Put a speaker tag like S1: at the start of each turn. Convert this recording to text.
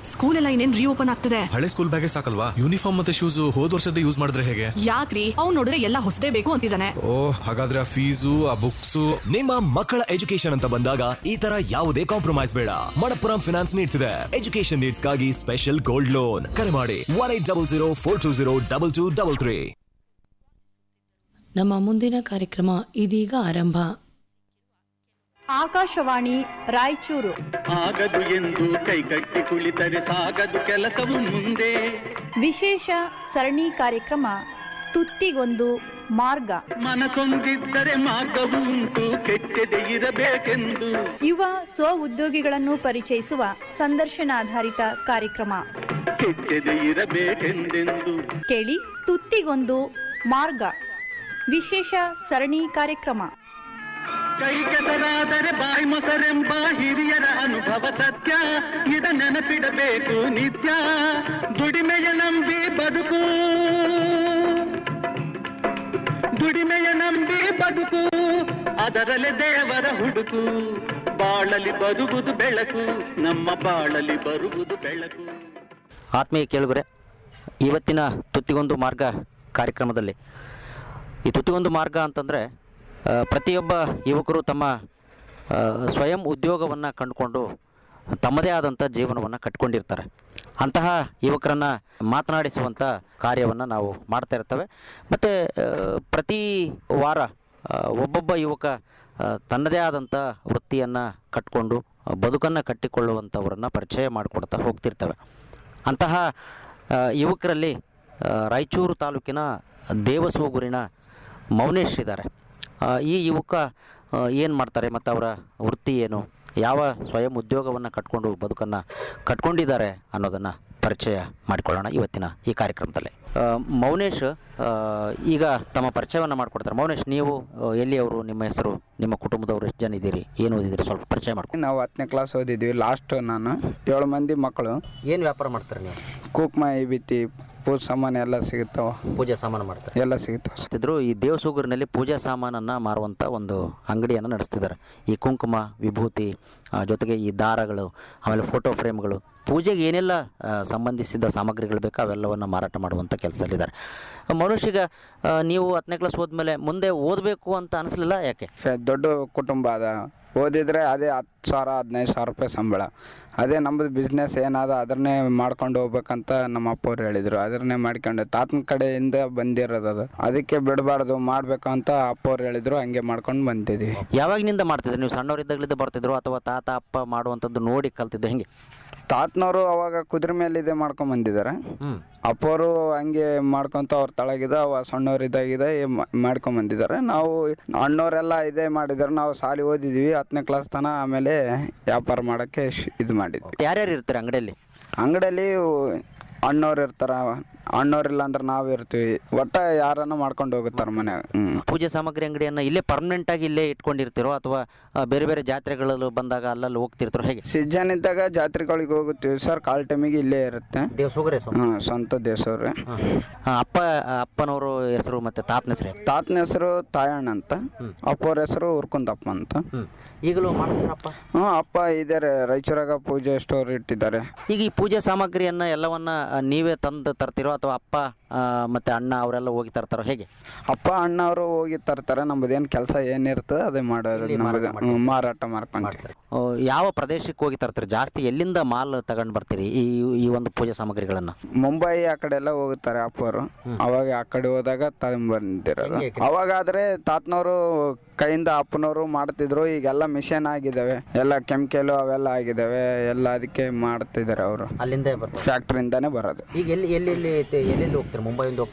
S1: School ಎಲ್ಲ ಇನ್ನೇನ್ reopen ಆಗ್ತದೆ
S2: ಹಳೆ ಸ್ಕೂಲ್ ಬ್ಯಾಗೇ ಸಾಕಲ್ವಾ ಯೂನಿಫಾರ್ಮ್ ಮತ್ತೆ ಶೂಸ್ ಹೋದ್ ವರ್ಷದ ಯೂಸ್ ಮಾಡಿದ್ರೆ ಹೇಗೆ
S1: ಯಾಕ್ರಿ ಅವ್ನ್ ನೋಡಿದ್ರೆ ಎಲ್ಲ ಹೊಸದೇ ಬೇಕು ಅಂತಿದ್ದಾನೆ
S2: ಓ ಹಾಗಾದ್ರೆ ಆ ಫೀಸು ಆ ಬುಕ್ಸು
S3: ನಿಮ್ಮ ಮಕ್ಕಳ ಎಜುಕೇಶನ್ ಅಂತ ಬಂದಾಗ ಈ ತರ ಯಾವುದೇ ಕಾಂಪ್ರಮೈಸ್ ಬೇಡ ಮಣಪ್ಪುರಂ ಫಿನಾನ್ಸ್ ನೀಡ್ಸ್ ಇದೆ ಎಜುಕೇಶನ್ ನೀಡ್ಸ್ ಗಾಗಿ ಸ್ಪೆಷಲ್ ಗೋಲ್ಡ್ ಲೋನ್ ಕರೆ ಮಾಡಿ one eight double zero four two zero double two double three
S4: ನಮ್ಮ ಮುಂದಿನ ಕಾರ್ಯಕ್ರಮ ಇದೀಗ ಆರಂಭ
S5: ಆಕಾಶವಾಣಿ ರಾಯಚೂರು
S6: ಆಗದು ಎಂದು ಕೈಕಟ್ಟಿ ಕುಳಿತರೆ ಸಾಗದು ಕೆಲಸವು ಮುಂದೆ
S5: ವಿಶೇಷ ಸರಣಿ ಕಾರ್ಯಕ್ರಮ ತುತ್ತಿಗೊಂದು ಮಾರ್ಗ
S6: ಮನಸೊಂದಿದ್ದರೆ ಮಾರ್ಗವು ಉಂಟು ಕೆಟ್ಟದೆ ಇರಬೇಕೆಂದು
S5: ಯುವ ಸ್ವ ಉದ್ಯೋಗಿಗಳನ್ನು ಪರಿಚಯಿಸುವ ಸಂದರ್ಶನಾಧಾರಿತ ಕಾರ್ಯಕ್ರಮ
S6: ಕೆಟ್ಟದೆ ಇರಬೇಕೆಂದೆಂದು
S5: ಕೇಳಿ ತುತ್ತಿಗೊಂದು ಮಾರ್ಗ ವಿಶೇಷ ಸರಣಿ ಕಾರ್ಯಕ್ರಮ
S6: ಕೈ ಕೆಸರಾದರೆ ಬಾಯಿ ಮೊಸರೆಂಬ ಹಿರಿಯರ ಅನುಭವ ಸತ್ಯ ಇದ ನೆನಪಿಡಬೇಕು ನಿತ್ಯ ದುಡಿಮೆಯ ನಂಬಿ ಬದುಕು ದುಡಿಮೆಯ ನಂಬಿ ಬದುಕು ಅದರಲ್ಲೇ ದೇವರ ಹುಡುಕು ಬಾಳಲಿ ಬರುವುದು ಬೆಳಕು ನಮ್ಮ ಬಾಳಲಿ ಬರುವುದು ಬೆಳಕು
S7: ಆತ್ಮೀಯ ಕೇಳುಗರೆ ಇವತ್ತಿನ ತುತ್ತಿಗೊಂದು ಮಾರ್ಗ ಕಾರ್ಯಕ್ರಮದಲ್ಲಿ ಈ ತುತ್ತಿಗೊಂದು ಮಾರ್ಗ ಅಂತಂದರೆ ಪ್ರತಿಯೊಬ್ಬ ಯುವಕರು ತಮ್ಮ ಆ, ಸ್ವಯಂ ಉದ್ಯೋಗವನ್ನು ಕಂಡುಕೊಂಡು ತಮ್ಮದೇ ಆದಂಥ ಜೀವನವನ್ನು ಕಟ್ಕೊಂಡಿರ್ತಾರೆ ಅಂತಹ ಯುವಕರನ್ನು ಮಾತನಾಡಿಸುವಂಥ ಕಾರ್ಯವನ್ನು ನಾವು ಮಾಡ್ತಾ ಇರ್ತೇವೆ ಮತ್ತು ಪ್ರತಿ ವಾರ ಆ, ಒಬ್ಬೊಬ್ಬ ಯುವಕ ಆ, ತನ್ನದೇ ಆದಂಥ ವೃತ್ತಿಯನ್ನು ಕಟ್ಕೊಂಡು ಬದುಕನ್ನು ಕಟ್ಟಿಕೊಳ್ಳುವಂಥವರನ್ನು ಪರಿಚಯ ಮಾಡಿಕೊಡ್ತಾ ಹೋಗ್ತಿರ್ತವೆ ಅಂತಹ ಆ, ಯುವಕರಲ್ಲಿ ಆ, ರಾಯಚೂರು ತಾಲೂಕಿನ ದೇವಸೂಗೂರಿನ ಮೌನೇಶ್ ಇದ್ದಾರೆ ಆ, ಈ ಯುವಕ ಏನು ಮಾಡ್ತಾರೆ ಮತ್ತು ಅವರ ವೃತ್ತಿ ಏನು ಯಾವ ಸ್ವಯಂ ಉದ್ಯೋಗವನ್ನು ಕಟ್ಕೊಂಡು ಬದುಕನ್ನು ಕಟ್ಕೊಂಡಿದ್ದಾರೆ ಅನ್ನೋದನ್ನು ಪರಿಚಯ ಮಾಡಿಕೊಳ್ಳೋಣ ಇವತ್ತಿನ ಈ ಕಾರ್ಯಕ್ರಮದಲ್ಲಿ ಆ, ಮೌನೇಶ್ ಆ, ಈಗ ತಮ್ಮ ಪರಿಚಯವನ್ನು ಮಾಡಿಕೊಡ್ತಾರೆ ಮೌನೇಶ್ ನೀವು ಆ, ಎಲ್ಲಿಯವರು ನಿಮ್ಮ ಹೆಸರು ನಿಮ್ಮ ಕುಟುಂಬದವರು ಎಷ್ಟು ಜನ ಇದ್ದೀರಿ ಏನು ಓದಿದ್ದೀರಿ ಸ್ವಲ್ಪ ಪರಿಚಯ ಮಾಡ್ಕೊಂಡು
S8: ನಾವು ಹತ್ತನೇ ಕ್ಲಾಸ್ ಓದಿದ್ವಿ ಲಾಸ್ಟ್ ನಾನು ಏಳು ಮಂದಿ ಮಕ್ಕಳು
S7: ಏನು ವ್ಯಾಪಾರ ಮಾಡ್ತಾರೆ ನೀವು
S8: ಕುಕ್ಮಾಯಿ ಬಿತ್ತಿ ಪೂಜೆ ಸಾಮಾನು ಎಲ್ಲ ಸಿಗುತ್ತಾವ
S7: ಪೂಜೆ ಸಾಮಾನು ಮಾಡ್ತಾರೆ
S8: ಎಲ್ಲ ಸಿಗುತ್ತಾವ
S7: ಮಾಡ್ತಿದ್ರು ಈ ದೇವಸೂಗೂರಿನಲ್ಲಿ ಪೂಜಾ ಸಾಮಾನನ್ನು ಮಾರುವಂಥ ಒಂದು ಅಂಗಡಿಯನ್ನು ನಡೆಸ್ತಿದ್ದಾರೆ ಈ ಕುಂಕುಮ ವಿಭೂತಿ ಆ, ಜೊತೆಗೆ ಈ ದಾರಗಳು ಆಮೇಲೆ ಫೋಟೋ ಫ್ರೇಮ್ಗಳು ಪೂಜೆಗೆ ಏನೆಲ್ಲ ಆ, ಸಂಬಂಧಿಸಿದ ಸಾಮಗ್ರಿಗಳು ಬೇಕೋ ಅವೆಲ್ಲವನ್ನು ಮಾರಾಟ ಮಾಡುವಂಥ ಕೆಲಸದಲ್ಲಿದ್ದಾರೆ ಮನುಷ್ಯಗ ನೀವು ಹತ್ತನೇ ಕ್ಲಾಸ್ ಹೋದ್ಮೇಲೆ ಮುಂದೆ ಓದಬೇಕು ಅಂತ ಅನಿಸ್ಲಿಲ್ಲ ಯಾಕೆ
S8: ಫೆ- ದೊಡ್ಡ ಕುಟುಂಬ ಅದ ಓದಿದ್ರೆ ಅದೇ ಹತ್ತು ಸಾವಿರ ಹದಿನೈದು ಸಾವಿರ ರೂಪಾಯಿ ಸಂಬಳ ಅದೇ ನಮ್ಮದು ಬಿಸ್ನೆಸ್ ಏನಾದ ಅದನ್ನೇ ಮಾಡ್ಕೊಂಡು ಹೋಗ್ಬೇಕಂತ ನಮ್ಮ ಅಪ್ಪವ್ರು ಹೇಳಿದರು ಅದನ್ನೇ ಮಾಡ್ಕೊಂಡು ತಾತನ ಕಡೆಯಿಂದ ಬಂದಿರೋದು ಅದು ಅದಕ್ಕೆ ಬಿಡಬಾರ್ದು ಮಾಡಬೇಕು ಅಂತ ಅಪ್ಪವ್ರು ಹೇಳಿದರು ಹಂಗೆ ಮಾಡ್ಕೊಂಡು ಬಂದಿದ್ವಿ
S7: ಯಾವಾಗಿನಿಂದ ಮಾಡ್ತಿದ್ರು ನೀವು ಸಣ್ಣವರಿದ್ದಾಗಲಿದ್ದ ಬರ್ತಿದ್ರು ಅಥವಾ ತಾತ ಅಪ್ಪ ಮಾಡುವಂಥದ್ದು ನೋಡಿ ಕಲ್ತಿದ್ದು ಹೆಂಗೆ
S8: ತಾತನವರು ಅವಾಗ ಕುದುರೆ ಮೇಲೆ ಇದೆ ಮಾಡ್ಕೊಂಡ್ ಬಂದಿದ್ದಾರೆ
S7: ಹ್ಮ್.
S8: ಅಪ್ಪವರು ಹಂಗೆ ಮಾಡ್ಕೊಂತ ಅವ್ರ ತಳಗಿದ ಅವ ಸಣ್ಣವ್ರು ಇದಾಗಿದೆ ಮಾಡ್ಕೊಂಡ್ ಬಂದಿದ್ದಾರೆ ನಾವು ಅಣ್ಣವರೆಲ್ಲ ಇದೇ ಮಾಡಿದ್ದಾರೆ ನಾವು ಸಾಲಿ ಓದಿದ್ವಿ ಹತ್ತನೇ ಕ್ಲಾಸ್ ತನ ಆಮೇಲೆ ವ್ಯಾಪಾರ ಮಾಡೋಕ್ಕೆ ಇದು ಮಾಡಿದ್ವಿ
S7: ಯಾರ್ಯಾರು ಇರ್ತಾರೆ ಅಂಗಡಿಯಲ್ಲಿ
S8: ಅಂಗಡಿಯಲ್ಲಿ ಅಣ್ಣವ್ರು ಇರ್ತಾರ ಅಣ್ಣವ್ರಿಲ್ಲ ಅಂದ್ರೆ ನಾವು ಇರ್ತೀವಿ ಒಟ್ಟ ಯಾರನ್ನ ಮಾಡ್ಕೊಂಡು ಹೋಗುತ್ತಾರ ಮನ್ಯಾಗ ಹ್ಮ್
S7: ಪೂಜೆ ಸಾಮಗ್ರಿ ಅಂಗಡಿಯನ್ನು ಇಲ್ಲೇ ಪರ್ಮನೆಂಟ್ ಆಗಿ ಇಲ್ಲೇ ಇಟ್ಕೊಂಡಿರ್ತಿರೋ ಅಥವಾ ಆ, ಬೇರೆ ಬೇರೆ ಜಾತ್ರೆಗಳಲ್ಲಿ ಬಂದಾಗ ಅಲ್ಲಲ್ಲಿ ಹೋಗ್ತಿರ್ತಾರೋ ಹೇಗೆ
S8: ಸೀಸನ್ ಇದ್ದಾಗ ಜಾತ್ರೆಗಳಿಗೆ ಹೋಗುತ್ತೀವಿ ಸರ್ ಕಾಲ್ ಟೈಮಿಗೆ ಇಲ್ಲೇ ಇರುತ್ತೆ
S7: ದೇವಸೂಗರೇ
S8: ಹ್ಮ್ ಸ್ವಂತ ದೇಶವ್ರೆ
S7: ಅಪ್ಪ ಅಪ್ಪನವರು ಹೆಸರು ಮತ್ತೆ ತಾತನ ಹೆಸರು
S8: ತಾತನ ಹೆಸರು ತಾಯಣ್ಣ ಅಂತ ಅಪ್ಪವ್ರ ಹೆಸರು ಉರ್ಕುಂದಪ್ಪ ಅಂತ
S7: ಈಗಲೂ ಮಾಡ್ತಾರಪ್ಪ
S8: ಹ್ಞೂ ಅಪ್ಪ ಇದ್ದಾರೆ ರಾಯಚೂರಾಗ ಪೂಜೆ ಸ್ಟೋರ್ ಇಟ್ಟಿದ್ದಾರೆ
S7: ಈಗ ಈ ಪೂಜೆ ಸಾಮಗ್ರಿಯನ್ನ ಎಲ್ಲವನ್ನ ಆ, ನೀವೇ ತಂದು ತರ್ತಿರೋ ಅಥವಾ ಅಪ್ಪ ಆ, ಮತ್ತೆ ಅಣ್ಣ ಅವರೆಲ್ಲ ಹೋಗಿ ತರ್ತಾರೋ ಹೇಗೆ
S8: ಅಪ್ಪ ಅಣ್ಣ ಅವರು ಹೋಗಿ ತರ್ತಾರೆ ನಮ್ಮದೇನು ಕೆಲಸ ಏನಿರ್ತದೆ ಅದೇ ಮಾಡೋದು
S7: ಇಲ್ಲಿ
S8: ನಮ್ಮದು
S7: ಮಾರಾಟ
S8: ಹ್ಮ್, ಮಾರಾಟ ಮಾಡ್ಕೊಂತೀವಿ
S7: ಆ, ಯಾವ ಪ್ರದೇಶಕ್ಕೆ ಹೋಗಿ ತರ್ತೀರಿ ಜಾಸ್ತಿ ಎಲ್ಲಿಂದ ಮಾಲ್ ತಗೊಂಡು ಬರ್ತೀರಿ ಈ ಈ ಒಂದು ಪೂಜೆ ಸಾಮಗ್ರಿಗಳನ್ನ
S8: ಮುಂಬೈ ಆ ಕಡೆ ಎಲ್ಲ ಹೋಗುತ್ತಾರೆ ಅಪ್ಪವರು ಅವಾಗ ಆ ಕಡೆ ಹೋದಾಗ ತಗೊಂಡ್ಬಂದಿರೋದು
S7: ಹೆಂಗೆ?
S8: ಅವಾಗಾದ್ರೆ ತಾತನವರು ಕೈಯಿಂದ ಅಪ್ಪನವರು ಮಾಡ್ತಿದ್ರು ಈಗೆಲ್ಲ ಮಿಷನ್ ಆಗಿದ್ದಾವೆ ಎಲ್ಲ ಕೆಮಿಕಲ್ ಅವೆಲ್ಲ ಆಗಿದ್ದಾವೆ ಎಲ್ಲ ಅದಕ್ಕೆ ಮಾಡ್ತಿದ್ದಾರೆ ಅವರು
S7: ಅಲ್ಲಿಂದ ಬರ್ತಾರೆ
S8: ಫ್ಯಾಕ್ಟ್ರಿಯಿಂದಾನೇ ಬರೋದು
S7: ಈಗ ಎಲ್ಲಿ ಎಲ್ಲಿ ಎಲ್ಲಿ ಎಲ್ಲೆಲ್ಲಿ ಹೋಗ್ತೀರಿ ಮುಂಬೈಯಿಂದ ಹೋಗ್ತೀರಾ